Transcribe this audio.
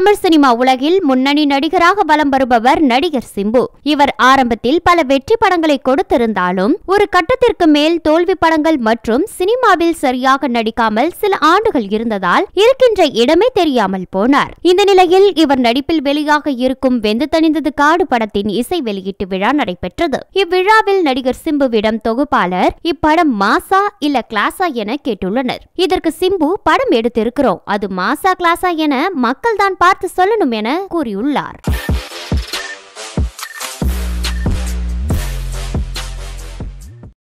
Tamil cinema உலகில் முன்னணி நடிகராக வலம் வருபவர் நடிகர் சிம்பு இவர் ஆரம்பத்தில் பல வெற்றி படங்களை கொடுத்திருந்தாலும் ஒரு கட்டத்திற்கு மேல் தோல்வி படங்கள் மற்றும் சினிமாவில் சரியாக நடிக்காமல் சில ஆண்டுகள் இருந்ததால் இருக்கின்ற இடமே தெரியாமல் போனார் இந்த நிலையில் இவர் நடிப்பில் வெளியாக இருக்கும் வெந்து தணிந்தது காடு படத்தின் இசை வெளியீட்டு விழா நடைபெற்றது இவ்விழாவில் நடிகர் சிம்புவிடம் தொகுப்பாளர் இப்படம் மாசா இல்ல கிளாஸா என கேட்டுள்ளனர் இதற்கு சிம்பு படம் எடுத்திருக்கிறோம் அது மாசா கிளாஸா என மக்கள் தான் பார்த்து சொல்லணும் என கூறியுள்ளார்